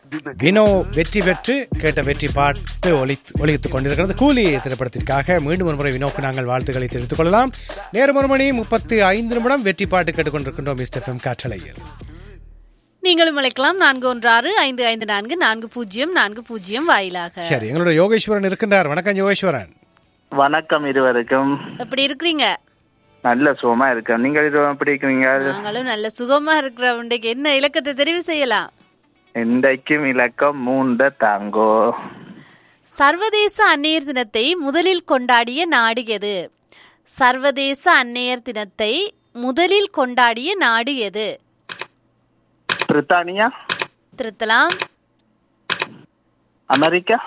வினோ வெற்றி பெற்று கேட்ட வெற்றி பாட்டு ஒலி ஒலித்துக் கொண்டிருக்கிறது கூலி திரைப்படத்திற்காக மீண்டும் ஒரு முறை வினோக்கு நாங்கள் வாழ்த்துக்களை தெரிவித்துக் கொள்ளலாம் நேரம் ஒரு மணி முப்பத்து ஐந்து நிமிடம் வெற்றி பாட்டு கேட்டுக்கொண்டிருக்கின்றோம் மிஸ்டர் எஃப்எம் காற்றலையில் நீங்களும் அழைக்கலாம் நான்கு ஒன்று ஆறு ஐந்து ஐந்து நான்கு நான்கு பூஜ்ஜியம் நான்கு பூஜ்ஜியம் வாயிலாக சரி எங்களோட யோகேஸ்வரன் இருக்கின்றார் வணக்கம் யோகேஸ்வரன் வணக்கம் இருவருக்கும் எப்படி இருக்கிறீங்க நல்ல சுகமா இருக்கேன் நீங்கள் இருவரும் எப்படி இருக்கீங்க நாங்களும் நல்ல சுகமா இருக்கிறோம் இன்றைக்கு என்ன இலக்கத்தை தெரிவு செய்யலாம் இன்றைக்கும் இலக்கம் மூன்ற தாங்கோ சர்வதேச அன்னையர் தினத்தை முதலில் கொண்டாடிய நாடு எது சர்வதேச அன்னையர் தினத்தை முதலில் கொண்டாடிய நாடு எது பிரித்தானியா திருத்தலாம் அமெரிக்கா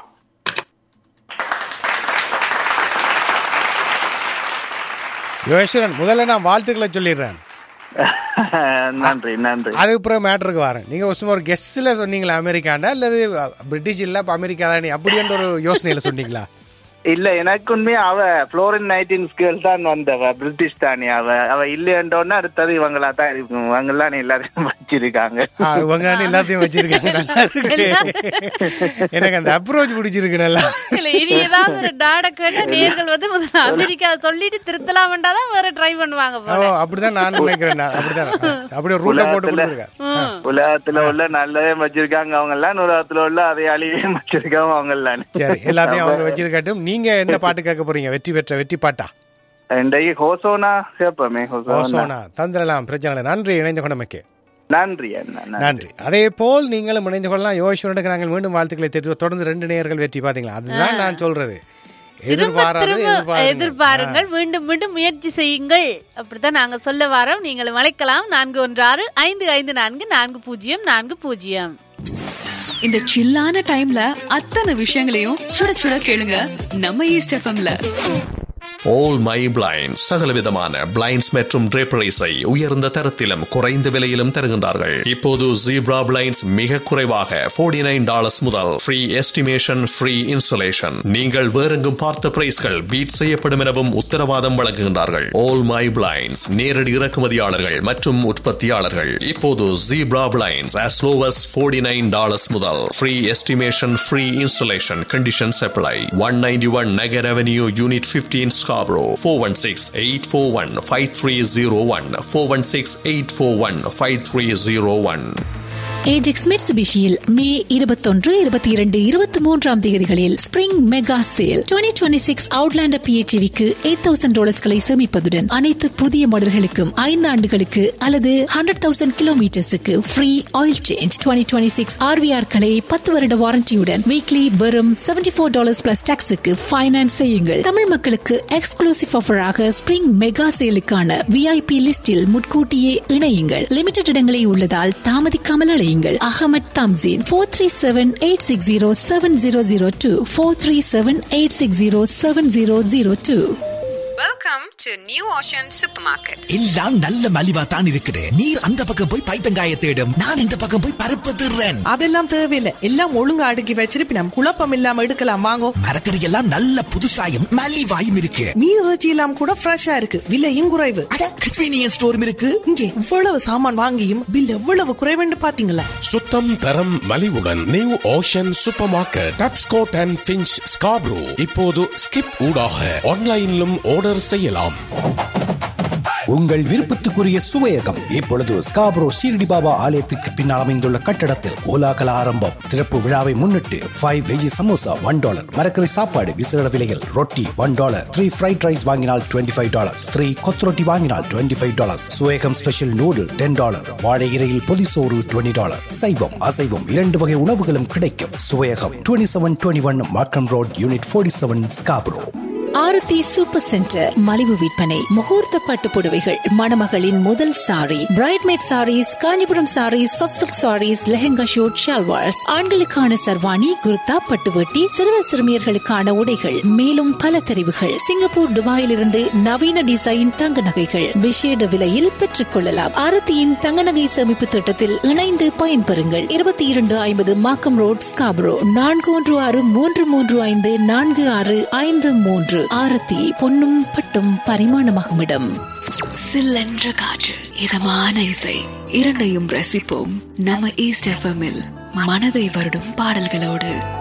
யோகேஸ்வரன் முதல்ல நான் வாழ்த்துக்களை சொல்லிடுறேன் நன்றி நன்றி அதுக்கு பிறகு மேட்டருக்கு வரேன் நீங்க சும்மா ஒரு கெஸ்ட்ல சொன்னீங்களா அமெரிக்காண்டா அல்லது பிரிட்டிஷ் இல்ல இப்ப அமெரிக்கா தான் அப்படின்ற ஒரு யோசனையில சொன்னீங்களா இல்ல எனக்கு உண்மையா அவ புளோரின் நைன்டீன் ஸ்கேல் தான் வந்தவ பிரிட்டிஷ் தானே அவ அவ இல்லையன்றோன்னா அடுத்தது இவங்களா தான் இருக்கும் இவங்கெல்லாம் எல்லாரையும் வச்சிருக்காங்க ஆ, இவங்க தானே எல்லாத்தையும் வச்சிருக்காங்க நல்லா இருக்கு எனக்கு அந்த அப்ரோச் பிடிச்சிருக்கு நல்லா இல்ல இனி ஏதாவது ஒரு டாட கேட்டா நேர்கள் வந்து முதல்ல அமெரிக்கா சொல்லிட்டு திருத்தலாம்டா தான் வேற ட்ரை பண்ணுவாங்க ஓ போல அப்படிதான் நான் நினைக்கிறேன் நான். அப்படிதான் அப்படி ஒரு ரூட்டை போட்டு கொடுத்துருக்கேன் உலகத்துல உள்ள நல்லதையும் வச்சிருக்காங்க அவங்க எல்லாம் உலகத்துல உள்ள அதை அழிவையும் வச்சிருக்காங்க அவங்க எல்லாம் சரி எல்லாத்தையும் அவங்க வச்சிருக்கட்டும் நீங்க என்ன பாட்டு கேட்க போறீங்க வெற்றி பெற்ற வெற்றி பாட்டா இன்றைக்கு ஹோசோனா கேட்போமே ஹோசோனா ஓசோனா தந்திரலாம் பிரச்சனை இல்லை. நன்றி இணைந்த கொண்டமைக்கு நன்றி அண்ணா நன்றி. நன்றி அதே போல் நீங்களும் இணைந்து கொள்ளலாம் யோகேஸ்வரனுக்கு நாங்கள் மீண்டும் வாழ்த்துக்களை தெரிவித்து தொடர்ந்து ரெண்டு நேயர்கள் வெற்றி பாத்தீங்களா அதுதான் நான் சொல்றது திரும்ப எதிர்பாராது திரும்ப எதிர்பாருங்கள். எதிர்பாருங்கள் மீண்டும் மீண்டும் முயற்சி செய்யுங்கள் அப்படித்தான் நாங்க சொல்ல வரோம் நீங்களும் அழைக்கலாம் நான்கு ஒன்று ஆறு ஐந்து ஐந்து நான்கு நான்கு பூஜ்ஜியம் நான்கு பூஜ்ஜியம் இந்த சில்லான டைம்ல அத்தனை விஷயங்களையும் சுட சுட கேளுங்க நம்ம ஈஸ்ட் எஃப்எம்ல ஆல் மை பிளைண்ட்ஸ் சகலவிதமான பிளைண்ட்ஸ் மற்றும் draperies-ஐ உயர்ந்த தரத்திலும் குறைந்த விலையிலும் தருகின்றார்கள் இப்போது ஜீப்ரா பிளைண்ட்ஸ் மிக குறைவாக 49 நைன் டாலர்ஸ் முதல் ஃப்ரீ எஸ்டிமேஷன் ஃப்ரீ இன்ஸ்டலேஷன் நீங்கள் வேறெங்கும் பார்த்த பிரைஸ்கள் பீட் செய்யப்படும் எனவும் உத்தரவாதம் வழங்குகின்றார்கள் ஆல் மை பிளைண்ட்ஸ் நேரடி இறக்குமதியாளர்கள் மற்றும் உற்பத்தியாளர்கள் இப்போது zebra blinds as low as 49 nine dollars முதல் free estimation free installation conditions apply one ninety one nugget avenue unit 15 Scarborough 416-841-5301 416-841-5301 Ajax மிட்சுபிஷியில் மே இருபத்தொன்று இருபத்தி இரண்டு இருபத்தி மூன்றாம் தேதிகளில் spring mega sale twenty twenty six outlander பிஹெச்விக்கு எயிட் தௌசண்ட் டாலர்ஸ்களை சேமிப்பதுடன் அனைத்து புதிய மாடல்களுக்கும் ஐந்து ஆண்டுகளுக்கு அல்லது ஹண்ட்ரட் தௌசண்ட் கிலோமீட்டர்ஸுக்கு free oil change twenty twenty six ஆர்விஆர்களை பத்து வருட வாரண்டியுடன் வீக்லி வெறும் செவன்டி ஃபோர் டாலர்ஸ் பிளஸ் டாக்ஸுக்கு ஃபைனான்ஸ் செய்யுங்கள் தமிழ் மக்களுக்கு எக்ஸ்க்ளூசிவ் ஆஃபராக ஸ்பிரிங் மெகா சேலுக்கான விஐபி லிஸ்டில் முன்கூட்டியே இணையுங்கள் லிமிடெட் இடங்களே உள்ளதால் தாமதிக்காமல் அழையுங்கள் Ahamed Thamseen four three seven eight six zero seven zero zero two four three seven eight six zero seven zero zero two Welcome to New Ocean Supermarket. எல்லாம் நல்ல மலிவா தான் இருக்குது நீர் அந்த பக்கம் போய் பைத்தங்காய தேடும் நான் இந்த பக்கம் போய் பருப்பு திருறேன் அதெல்லாம் தேவையில்லை எல்லாம் ஒழுங்கா அடுக்கி வச்சிருப்பி நம்ம குழப்பம் இல்லாம எடுக்கலாம் வாங்கோ மரக்கறி எல்லாம் நல்ல புதுசாயும் மலிவாயும் இருக்கு மீன் இறைச்சி எல்லாம் கூட ஃப்ரெஷ்ஷா இருக்கு விலையும் குறைவு அட கன்வீனியன்ஸ் ஸ்டோரும் இருக்கு இங்கே இவ்வளவு சாமான் வாங்கியும் பில் எவ்வளவு குறைவுன்னு பாத்தீங்களா சுத்தம் தரம் மலிவுடன் new ocean super market Tapscott and Finch Scarborough இப்போது ஸ்கிப் ஊடாக ஆன்லைனிலும் ஆர்டர் செய்யலாம் உங்கள் விருப்பத்துக்குரிய சுவையகம் இப்பொழுது ஸ்காப்ரோ ஷீரடி பாபா ஆலயத்துக்கு பின்னால் அமைந்துள்ள கட்டடத்தில் கோலாகல ஆரம்பம் திறப்பு விழாவை முன்னிட்டு five veggie samosa one dollar மரக்கறி சாப்பாடு விசேட விலையில் ரொட்டி one dollar three fried rice வாங்கினால் டுவெண்ட்டி ஃபைவ் டாலர்ஸ் த்ரீ கொத்ரொட்டி வாங்கினால் twenty five dollars Suvaiyagam special noodle ten dollar வாழை இலையில் பொதி சோறு டுவெண்ட்டி டாலர் சைவம் அசைவம் இரண்டு வகை உணவுகளும் கிடைக்கும் Suvaiyagam twenty seven twenty one Markham road unit forty seven Scarborough Aarathi super centre மலிவு விற்பனை முகூர்த்த பட்டு புடவைகள் மணமகளின் முதல் sari bridesmaid saris Kanchipuram saris soft saris lehenga suit salwars ஆண்களுக்கான சர்வாணி குர்தா பட்டுவட்டி சிறுவர் சிறுமியர்களுக்கான உடைகள் மேலும் பல தெரிவுகள் சிங்கப்பூர் துபாயிலிருந்து நவீன டிசைன் தங்க நகைகள் விசேட விலையில் பெற்றுக் கொள்ளலாம் ஆரத்தியின் தங்க நகை சேமிப்பு திட்டத்தில் இணைந்து பயன்பெறுங்கள் இருபத்தி இரண்டு ஐம்பது மாக்கம் ரோட் ஸ்காபரோ நான்கு ஒன்று ஆறு மூன்று மூன்று ஐந்து நான்கு ஆறு ஐந்து மூன்று ஆரத்தி பொன்னும் பட்டும் பரிமாணமாகும் இடம் சில்லென்ற காற்று இதமான இசை இரண்டையும் ரசிப்போம் நம்ம ஈஸ்ட் எஃப்எம்மில் மனதை வருடும் பாடல்களோடு